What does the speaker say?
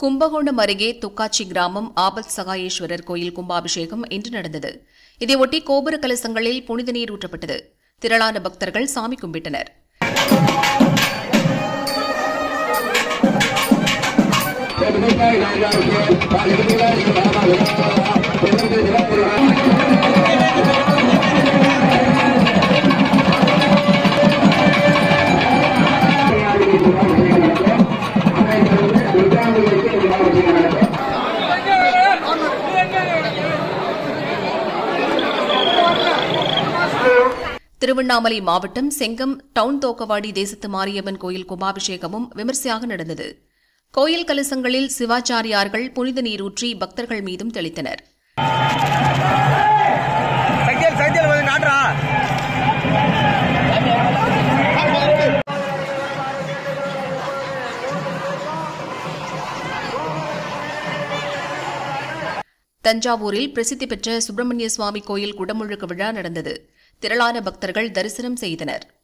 கும்பகோணம் அருகே துக்காச்சி கிராமம் ஆபத் சகாயேஸ்வரர் கோயில் கும்பாபிஷேகம் இன்று நடந்தது இதையொட்டி கோபுர கலசங்களில் புனித நீர் ஊற்றப்பட்டது திரளான பக்தர்கள் சாமி கும்பிட்டனர் திருவண்ணாமலை மாவட்டம் செங்கம் டவுன் தோக்கவாடி தேசத்து மாரியம்மன் கோயில் கும்பாபிஷேகமும் விமர்சையாக நடந்தது கோயில் கலசங்களில் சிவாச்சாரியார்கள் புனித நீரூற்றி பக்தர்கள் மீதும் தெளித்தனர் சக்தியல் சக்தியல் கொஞ்சம் காட்டுறா தஞ்சாவூரில் பிரசித்தி பெற்ற சுப்பிரமணிய சுவாமி கோயில் குடமுழுக்கு விழா நடந்தது திரளான பக்தர்கள் தரிசனம் செய்தனர்